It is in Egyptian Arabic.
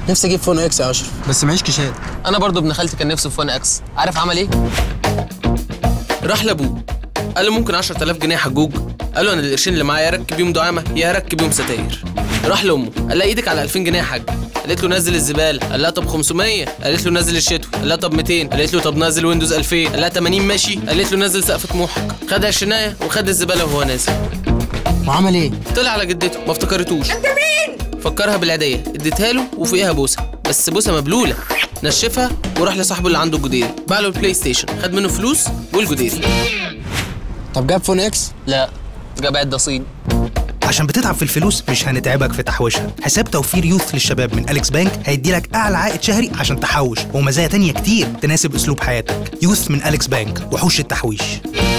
نفسي اجيب فون اكس يا اشرف بس معيش كيشات انا برضو ابن خالتي كان نفسه في فون اكس عارف عمل ايه راح لابوه قال له ممكن 10000 جنيه حجوج قال له انا القرشين اللي معايا اركب بيهم دعامه يا اركب بيهم ستاير راح لامه قال لها ايدك على 2000 جنيه يا حاج قالت له نزل الزباله قال لها طب 500 قالت له نزل الشتوي قال لها طب 200 قالت له طب نزل ويندوز 2000 قال لها 80 ماشي قالت له نزل سقف طموحك خد الشنايه وخد الزباله وهو نازل وعمل ايه طلع على جدته ما افتكرتوش انت مين فكرها بالعيديه اديتها له وفوقيها بوسه بس بوسه مبلوله نشفها وراح لصاحبه اللي عنده الجدير باع له البلاي ستيشن خد منه فلوس والجدير طب جاب فون اكس لا جاب عده صين عشان بتتعب في الفلوس مش هنتعبك في تحويشها حساب توفير يوث للشباب من أليكس بانك هيدي لك أعلى عائد شهري عشان تحوش ومزايا تانية كتير تناسب أسلوب حياتك يوث من أليكس بانك وحوش التحويش